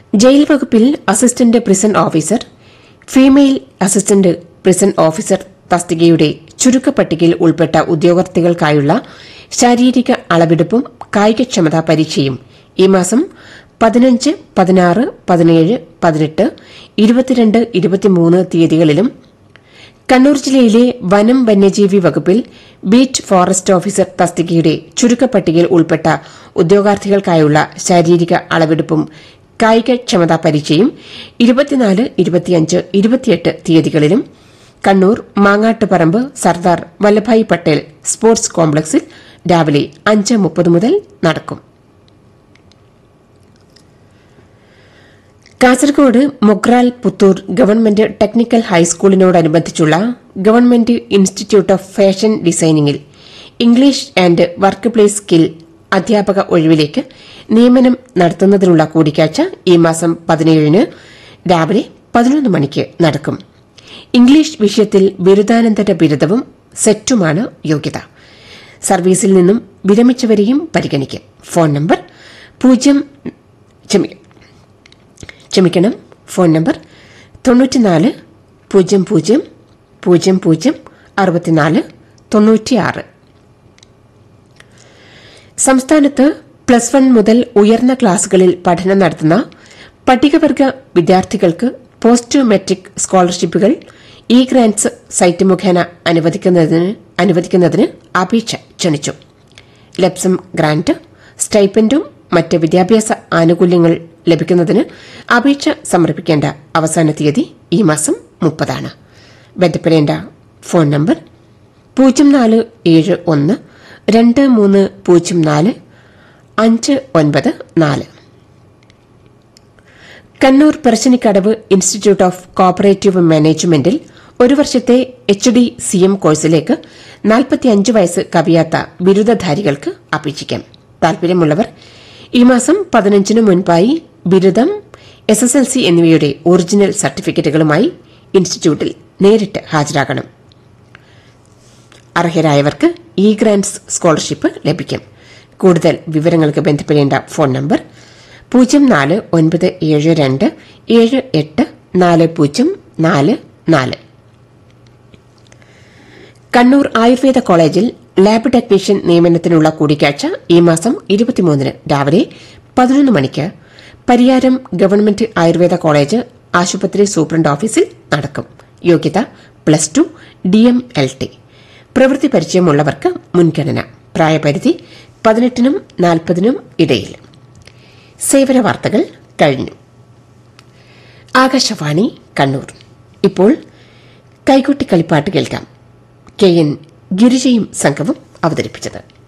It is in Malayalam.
ജയിൽ വകുപ്പിൽ assistant prison officer female assistant prison officer തസ്തികയുടെ ചുരുക്കപ്പട്ടികയിൽ ഉൾപ്പെട്ട ഉദ്യോഗാർത്ഥികൾക്കായുള്ള ശാരീരിക അളവെടുപ്പും കായികക്ഷമതാ പരീക്ഷയും ഈ മാസം പതിനഞ്ച് പതിനാറ് പതിനേഴ് പതിനെട്ട് ഇരുപത്തിരണ്ട് ഇരുപത്തിമൂന്ന് തീയതികളിലും കണ്ണൂർ ജില്ലയിലെ വനം വന്യജീവി വകുപ്പിൽ ബീറ്റ് ഫോറസ്റ്റ് ഓഫീസർ തസ്തികയുടെ ചുരുക്കപ്പട്ടികയിൽ ഉൾപ്പെട്ട ഉദ്യോഗാർത്ഥികൾക്കായുള്ള ശാരീരിക അളവെടുപ്പും കായികക്ഷമതാ പരീക്ഷയും ഇരുപത്തിനാല് ഇരുപത്തിയഞ്ച് ഇരുപത്തിയെട്ട് തീയതികളിലും കണ്ണൂർ മാങ്ങാട്ടുപറമ്പ് സർദാർ വല്ലഭായ് പട്ടേൽ സ്പോർട്സ് കോംപ്ലക്സിൽ രാവിലെ അഞ്ച് മുപ്പത് മുതൽ നടക്കും കാസർഗോഡ് മൊഗ്രാൽ പുത്തൂർ ഗവൺമെന്റ് ടെക്നിക്കൽ ഹൈസ്കൂളിനോടനുബന്ധിച്ചുള്ള ഗവൺമെന്റ് ഇൻസ്റ്റിറ്റ്യൂട്ട് ഓഫ് ഫാഷൻ ഡിസൈനിംഗിൽ English and work place skill അധ്യാപക ഒഴിവിലേക്ക് നിയമനം നടത്തുന്നതിനുള്ള കൂടിക്കാഴ്ച ഈ മാസം പതിനേഴിന് രാവിലെ പതിനൊന്ന് മണിക്ക് നടക്കും ഇംഗ്ലീഷ് വിഷയത്തിൽ ബിരുദാനന്തര ബിരുദവും സെറ്റുമാണ് യോഗ്യത സർവീസിൽ നിന്നും വിരമിച്ചവരെയും പരിഗണിക്കും ഫോൺ നമ്പർ പൂജ്യം ക്ഷമി- ക്ഷമിക്കണം ഫോൺ നമ്പർ തൊണ്ണൂറ്റിനാല് പൂജ്യം പൂജ്യം പൂജ്യം പൂജ്യം അറുപത്തിനാല് തൊണ്ണൂറ്റിയാറ് സംസ്ഥാനത്ത് പ്ലസ് വൺ മുതൽ ഉയർന്ന ക്ലാസുകളിൽ പഠനം നടത്തുന്ന പട്ടികവർഗ വിദ്യാർത്ഥികൾക്ക് പോസ്റ്റ് മെട്രിക് സ്കോളർഷിപ്പുകൾ ഇ ഗ്രാന്റ്സ് സൈറ്റ് മുഖേന അനുവദിക്കുന്നതിന് അനുവദിക്കുന്നതിന് അപേക്ഷ ക്ഷണിച്ചു ലെപ്സം ഗ്രാന്റ് സ്റ്റൈപ്പൻഡും മറ്റ് വിദ്യാഭ്യാസ ആനുകൂല്യങ്ങൾ ലഭിക്കുന്നതിന് അപേക്ഷ സമർപ്പിക്കേണ്ട അവസാന തീയതി ഈ മാസം മുപ്പതാണ് ബന്ധപ്പെടേണ്ട ഫോൺ നമ്പർ പൂജ്യം നാല് ഏഴ് ഒന്ന് രണ്ട് മൂന്ന് പൂജ്യം നാല് അഞ്ച് ഒൻപത് നാല് Kannur Parassinikkadavu institute of cooperative മാനേജ്മെന്റിൽ ഒരു വർഷത്തെ എച്ച് ഡി സി എം കോഴ്സിലേക്ക് നാൽപ്പത്തിയഞ്ച് വയസ്സ് കവിയാത്ത ബിരുദധാരികൾക്ക് അപേക്ഷിക്കാം താൽപര്യമുള്ളവർ ഈ മാസം പതിനഞ്ചിന് മുൻപായി ബിരുദം എസ് എസ് എൽ സി എന്നിവയുടെ ഒറിജിനൽ സർട്ടിഫിക്കറ്റുകളുമായി ഇൻസ്റ്റിറ്റ്യൂട്ടിൽ നേരിട്ട് ഹാജരാകണം അർഹരായവർക്ക് ഇ ഗ്രാന്റ്സ് സ്കോളർഷിപ്പ് ലഭിക്കും കൂടുതൽ വിവരങ്ങൾക്ക് ബന്ധപ്പെടേണ്ട ഫോൺ നമ്പർ പൂജ്യം നാല് ഒൻപത് ഏഴ് രണ്ട് ഏഴ് എട്ട് നാല് പൂജ്യം നാല് നാല് കണ്ണൂർ ആയുർവേദ കോളേജിൽ ലാബ് ടെക്നീഷ്യൻ നിയമനത്തിനുള്ള കൂടിക്കാഴ്ച ഈ മാസം ഇരുപത്തിമൂന്നിന് രാവിലെ പതിനൊന്ന് മണിക്ക് പരിയാരം ഗവൺമെന്റ് ആയുർവേദ കോളേജ് ആശുപത്രി സൂപ്രണ്ട് ഓഫീസിൽ നടക്കും യോഗ്യത plus two D M L T പ്രവൃത്തി പരിചയമുള്ളവർക്ക് മുൻഗണന പ്രായപരിധി പതിനെട്ടിനും നാൽപ്പതിനും ഇടയിൽ സേവന വാർത്തകൾ കഴിഞ്ഞു ആകാശവാണി കണ്ണൂർ ഇപ്പോൾ കൈകൊട്ടി കളിപ്പാട്ട് കേൾക്കാം കെ എൻ ഗിരിജയും സംഘവും അവതരിപ്പിച്ചത്